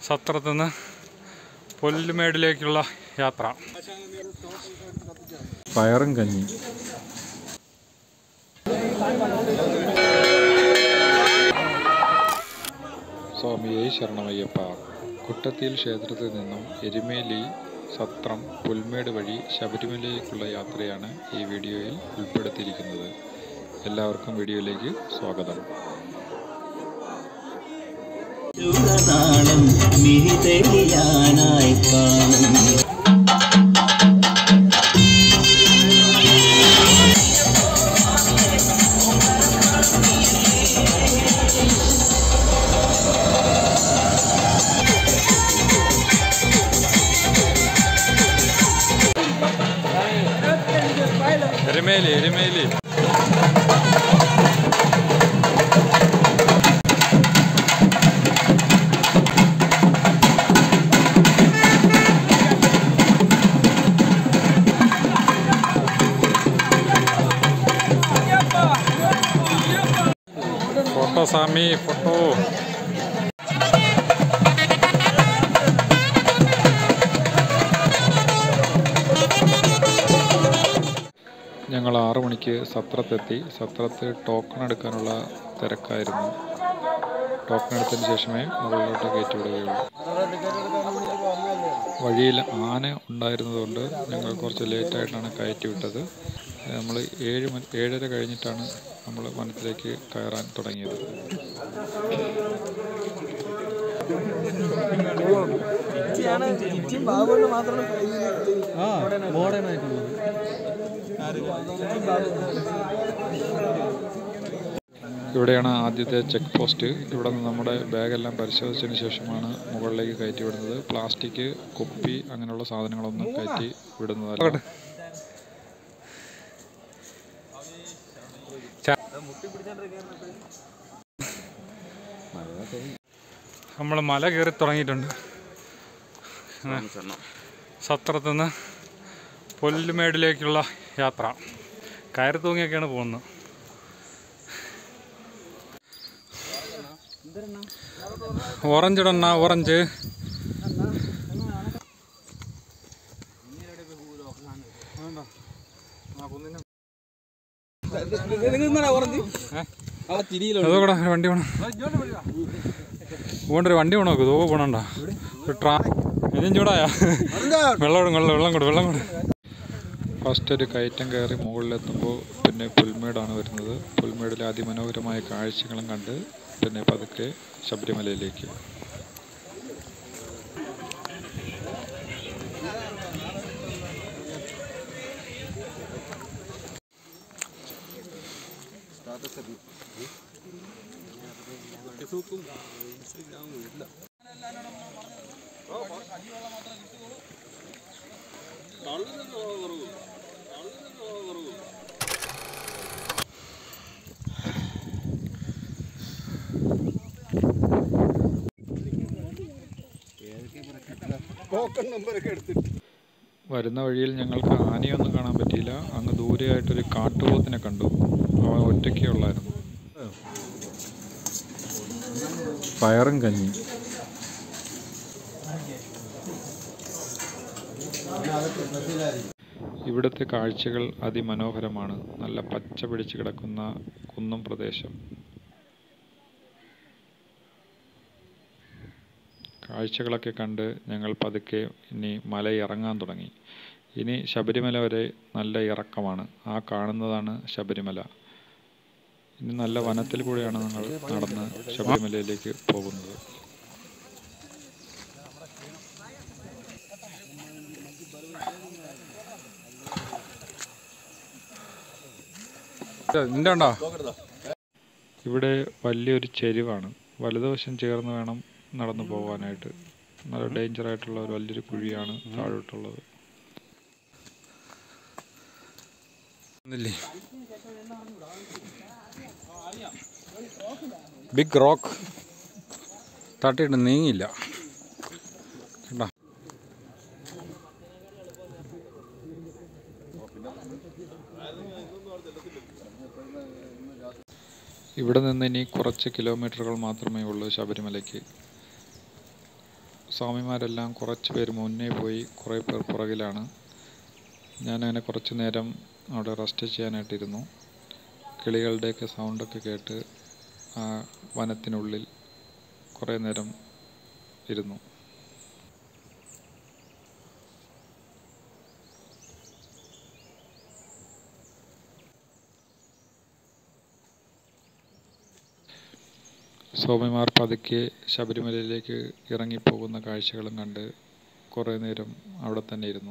സത്രത്തിൽ നിന്ന് പുല്ലുമേടിലേക്കുള്ള യാത്ര പയറും കഞ്ഞി സ്വാമിയെ ശരണമയ്യപ്പ കുട്ടത്തിയിൽ ക്ഷേത്രത്തിൽ നിന്നും എരുമേലി സത്രം പുൽമേട് വഴി ശബരിമലയിലേക്കുള്ള യാത്രയാണ് ഈ വീഡിയോയിൽ ഉൾപ്പെടുത്തിയിരിക്കുന്നത് എല്ലാവർക്കും വീഡിയോയിലേക്ക് സ്വാഗതം നാളം മിഴിതെളിയാനായി കാണും എരുമേലി എരുമേലി ഫോട്ടോ സ്വാമി ഫോട്ടോ ഞങ്ങൾ ആറു മണിക്ക് സത്രത്തെത്തി സത്രത്ത് ടോക്കൺ എടുക്കാനുള്ള തിരക്കായിരുന്നു ടോക്കൺ എടുത്തതിന് ശേഷമേ മുകളിലോട്ട് കയറ്റി വിടുകയുള്ളൂ വഴിയിൽ ആന ഉണ്ടായിരുന്നതുകൊണ്ട് ഞങ്ങൾ കുറച്ച് ലേറ്റായിട്ടാണ് കയറ്റി വിട്ടത് നമ്മൾ ഏഴ് മണി ഏഴര കഴിഞ്ഞിട്ടാണ് നമ്മൾ വനത്തിലേക്ക് കയറാൻ തുടങ്ങിയത് ഇവിടെയാണ് ആദ്യത്തെ ചെക്ക് പോസ്റ്റ് ഇവിടെ നിന്ന് നമ്മുടെ ബാഗെല്ലാം പരിശോധിച്ചതിന് ശേഷമാണ് മുകളിലേക്ക് കയറ്റി വിടുന്നത് പ്ലാസ്റ്റിക് കുപ്പി അങ്ങനെയുള്ള സാധനങ്ങളൊന്നും കയറ്റി വിടുന്നതല്ല നമ്മൾ മല കയറി തുടങ്ങിയിട്ടുണ്ട് സത്രത്തിൽ നിന്ന് പുല്ലുമേടിലേക്കുള്ള യാത്ര കയറി തൂങ്ങിയൊക്കെയാണ് പോകുന്നത് ഓറഞ്ച് ഇടണ്ണ ഓറഞ്ച് അതോടെ വണ്ടി വേണം പോകണ്ട ഒരു വണ്ടി വേണോ ഇതോ പോണണ്ട ഒരു ട്രാ ഇനിയും ചൂടായ വെള്ളം കൊടു വെള്ളം വെള്ളം കൊടു വെള്ളം കൊടു ഫസ്റ്റ് ഒരു കയറ്റം കയറി മുകളിലെത്തുമ്പോൾ പിന്നെ പുൽമേടാണ് വരുന്നത് പുൽമേടിലെ അതിമനോഹരമായ കാഴ്ചകളും കണ്ട് പിന്നെ പതുക്കെ ശബരിമലയിലേക്ക് വരുന്ന വഴിയിൽ ഞങ്ങൾക്ക് ആനയൊന്നും കാണാൻ പറ്റിയില്ല അങ്ങ് ദൂരെയായിട്ടൊരു കാട്ടുപോത്തിനെ കണ്ടു അവൻ ഒറ്റയ്ക്കേ ഉള്ളായിരുന്നു പയറും കഞ്ഞി ഇവിടുത്തെ കാഴ്ചകൾ അതിമനോഹരമാണ് നല്ല പച്ച പിടിച്ച് കിടക്കുന്ന കുന്നും പ്രദേശം കാഴ്ചകളൊക്കെ കണ്ട് ഞങ്ങൾ പതുക്കെ ഇനി മല ഇറങ്ങാൻ തുടങ്ങി ഇനി ശബരിമല വരെ നല്ല ഇറക്കമാണ് ആ കാണുന്നതാണ് ശബരിമല ഇനി നല്ല വനത്തിൽ കൂടെയാണ് ഞങ്ങൾ നടന്ന് ശബരിമലയിലേക്ക് പോകുന്നത് നിന്റെ ഉണ്ടോ ഇവിടെ വലിയൊരു ചെരുവാണ് വലതുവശം ചേർന്ന് വേണം നടന്നു പോകാനായിട്ട് നല്ല ഡേഞ്ചർ ആയിട്ടുള്ള ഒരു വലിയൊരു കുഴിയാണ് താഴോട്ടുള്ളത് ഒന്നില്ലേ ബിഗ് റോക്ക് തട്ടിയിട്ട് നീങ്ങില്ല കണ്ടോ ഇവിടെ നിന്ന് ഇനി കുറച്ച് കിലോമീറ്ററുകൾ മാത്രമേ ഉള്ളൂ ശബരിമലയ്ക്ക് സ്വാമിമാരെല്ലാം കുറച്ച് പേര് മുന്നേ പോയി കുറേ പേർ പുറകിലാണ് ഞാനങ്ങനെ കുറച്ച് നേരം അവിടെ റെസ്റ്റ് ചെയ്യാനായിട്ടിരുന്നു കിളികളുടെയൊക്കെ സൗണ്ടൊക്കെ കേട്ട് ആ വനത്തിനുള്ളിൽ കുറേ നേരം ഇരുന്നു സ്വാമിമാർ പതുക്കെ ശബരിമലയിലേക്ക് ഇറങ്ങിപ്പോകുന്ന കാഴ്ചകളും കണ്ട് കുറേ നേരം അവിടെ തന്നെ ഇരുന്നു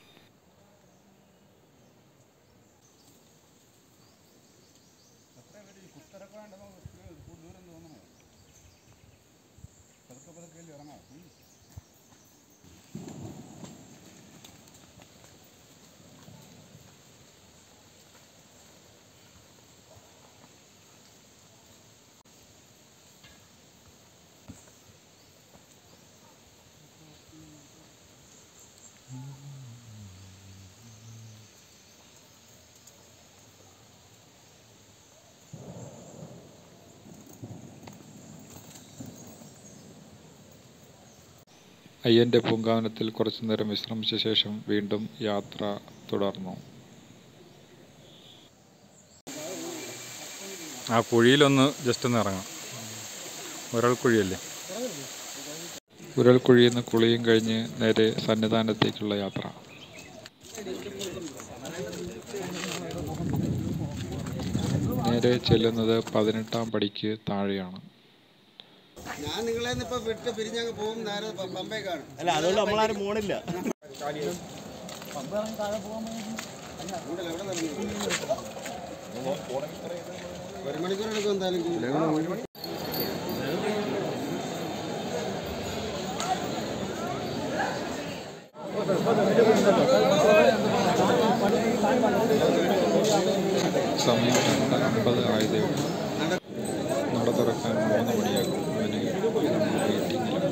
അയ്യൻ്റെ പൂങ്കാവനത്തിൽ കുറച്ചു നേരം വിശ്രമിച്ച ശേഷം വീണ്ടും യാത്ര തുടർന്നു ആ കുഴിയിലൊന്ന് ജസ്റ്റ് ഒന്ന് ഇറങ്ങാം ഒരാൾ കുഴിയല്ലേ ഉരൽക്കുഴിയിൽ നിന്ന് കുളിയും കഴിഞ്ഞ് നേരെ സന്നിധാനത്തേക്കുള്ള യാത്ര നേരെ ചെല്ലുന്നത് പതിനെട്ടാം പടിക്ക് താഴെയാണ് ഞാൻ നിങ്ങളെ ഇപ്പൊ വിട്ട് പിരിഞ്ഞങ്ങ് പോകും നേരെ പ- പമ്പേക്കാണ് അല്ല അതുകൊണ്ട് നമ്മളാരും പോണില്ല ഒരു മണിക്കൂർ എടുക്കും എന്തായാലും സമയം രണ്ട് അമ്പത് ആയതേ ഉള്ളൂ നട തുറക്കാൻ മൂന്ന് മണിയാകും അതിന് നമ്മൾ വെയിറ്റിങ്ങിലാണ്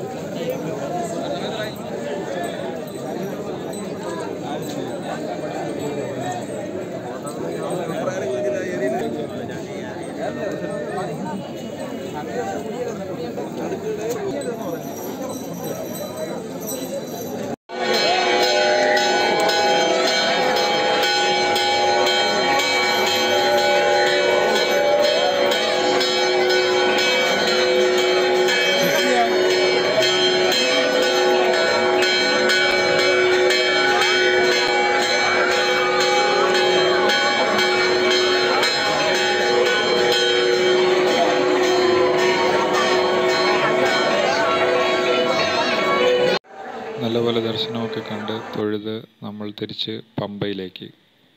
നല്ലപോലെ ദർശനമൊക്കെ കണ്ട് തൊഴുത് നമ്മൾ തിരിച്ച് പമ്പയിലേക്ക്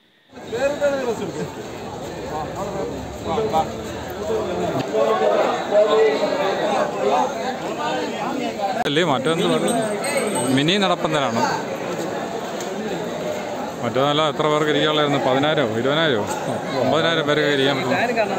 അല്ലേ മറ്റൊന്ന് മിനി നടപ്പന്തലാണ് മറ്റൊന്നല്ല എത്ര പേർക്ക് ഇരിക്കാനുള്ളായിരുന്നു പതിനായിരമോ ഇരുപതിനായിരമോ ഒമ്പതിനായിരം പേർക്ക് ഇരിക്കാൻ പറ്റും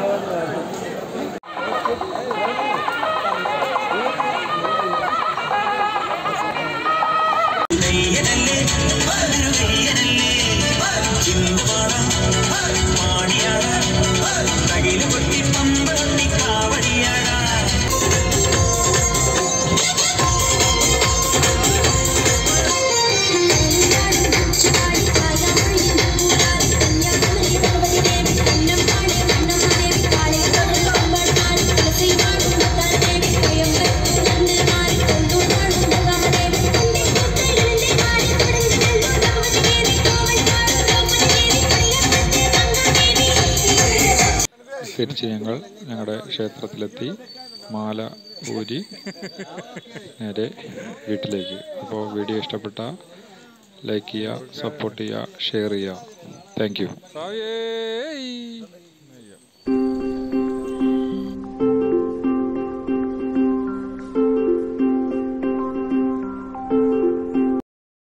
തിരിച്ച് ഞങ്ങൾ ഞങ്ങളുടെ ക്ഷേത്രത്തിലെത്തി മാല ഊരി നേരെ വീട്ടിലേക്ക് അപ്പോൾ വീഡിയോ ഇഷ്ടപ്പെട്ട ലൈക്ക് ചെയ്യുക സപ്പോർട്ട് ചെയ്യുക ഷെയർ ചെയ്യുക താങ്ക് യു സാവിയേ